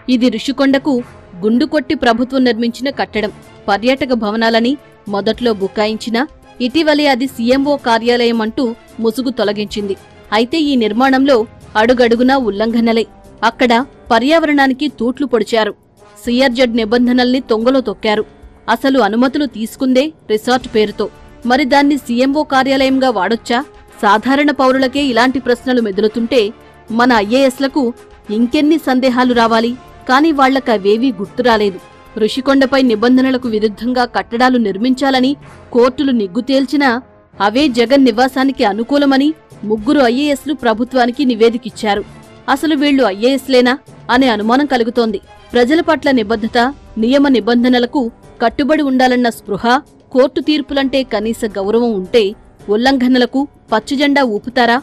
ఇది ఋషికొండకు గుండు కొట్టి ప్రభుత్వం నిర్మించిన కట్టడం పర్యాటక భవనాలని మొదట్లో బుకాయించినా ఇటీవలే అది సీఎంఓ కార్యాలయం అంటూ ముసుగు తొలగించింది అయితే ఈ నిర్మాణంలో అడుగడుగునా ఉల్లంఘనలే అక్కడ పర్యావరణానికి తూట్లు పొడిచారు సిఆర్జెడ్ నిబంధనల్ని తొంగలో తొక్కారు అసలు అనుమతులు తీసుకుందే రిసార్ట్ పేరుతో మరి దాన్ని సీఎంఓ కార్యాలయంగా వాడొచ్చా సాధారణ పౌరులకే ఇలాంటి ప్రశ్నలు మెదులుతుంటే మన ఐఏఎస్లకు ఇంకెన్ని సందేహాలు రావాలి కాని వాళ్లకవేవీ గుర్తురాలేదు ఋషికొండపై నిబంధనలకు విరుద్ధంగా కట్టడాలు నిర్మించాలని కోర్టులు నిగ్గు తేల్చినా అవే జగన్ నివాసానికి అనుకూలమని ముగ్గురు ఐఏఎస్లు ప్రభుత్వానికి నివేదికిచ్చారు అసలు వీళ్లు ఐఏఎస్లేనా అనే అనుమానం కలుగుతోంది ప్రజల పట్ల నిబద్ధత నియమ నిబంధనలకు కట్టుబడి ఉండాలన్న స్పృహ కోర్టు తీర్పులంటే కనీస గౌరవం ఉంటే ఉల్లంఘనలకు పచ్చజెండా ఊపుతారా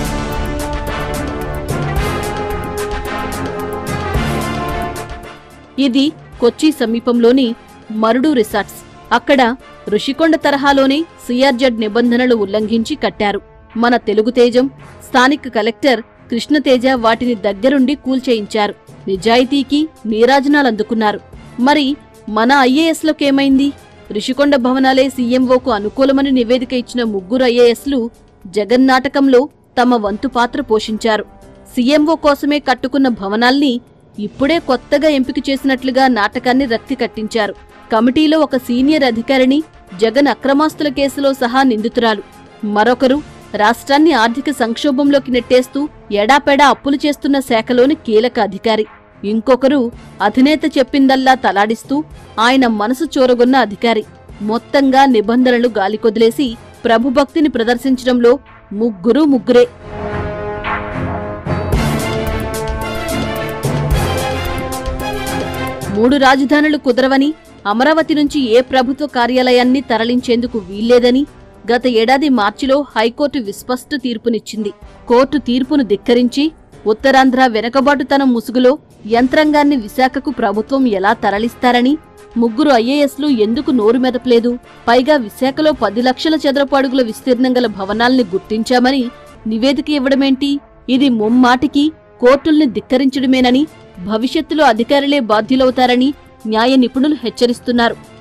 ఇది కొచ్చి సమీపంలోని మరుడు రిసార్ట్స్ అక్కడ ఋషికొండ తరహాలోనే సిఆర్జెడ్ నిబంధనలు ఉల్లంఘించి కట్టారు మన తెలుగు తేజం స్థానిక కలెక్టర్ కృష్ణతేజ వాటిని దగ్గరుండి కూల్చేయించారు నిజాయితీకి నీరాజనాలందుకున్నారు మరి మన ఐఏఎస్లకేమైంది ఋషికొండ భవనాలే సీఎంఓకు అనుకూలమని నివేదిక ఇచ్చిన ముగ్గురు ఐఏఎస్లు జగన్ నాటకంలో తమ వంతు పాత్ర పోషించారు సీఎంఓ కోసమే కట్టుకున్న భవనాల్ని ఇప్పుడే కొత్తగా ఎంపిక చేసినట్లుగా నాటకాన్ని రక్తి కట్టించారు కమిటీలో ఒక సీనియర్ అధికారిని జగన్ అక్రమాస్తుల కేసులో సహా నిందితురాలు మరొకరు రాష్ట్రాన్ని ఆర్థిక సంక్షోభంలోకి నెట్టేస్తూ ఎడాపెడా అప్పులు చేస్తున్న శాఖలోని కీలక అధికారి ఇంకొకరు అధినేత చెప్పిందల్లా తలాడిస్తూ ఆయన మనసు చూరగొన్న అధికారి మొత్తంగా నిబంధనలు గాలికొదిలేసి ప్రభుభక్తిని ప్రదర్శించడంలో ముగ్గురు ముగ్గురే మూడు రాజధానులు కుదరవని అమరావతి నుంచి ఏ ప్రభుత్వ కార్యాలయాన్ని తరలించేందుకు వీల్లేదని గత ఏడాది మార్చిలో హైకోర్టు విస్పష్ట తీర్పునిచ్చింది కోర్టు తీర్పును ధిక్కరించి ఉత్తరాంధ్ర వెనకబాటుతనం ముసుగులో యంత్రాంగాన్ని విశాఖకు ప్రభుత్వం ఎలా తరలిస్తారని ముగ్గురు ఐఏఎస్లు ఎందుకు నోరు మెదపలేదు పైగా విశాఖలో పది లక్షల చదరపు అడుగుల విస్తీర్ణం గల భవనాల్ని గుర్తించామని నివేదిక ఇవ్వడమేంటి ఇది ముమ్మాటికి కోర్టుల్ని ధిక్కరించడమేనని భవిష్యత్తులో అధికారులే బాధ్యులవుతారని న్యాయ నిపుణులు హెచ్చరిస్తున్నారు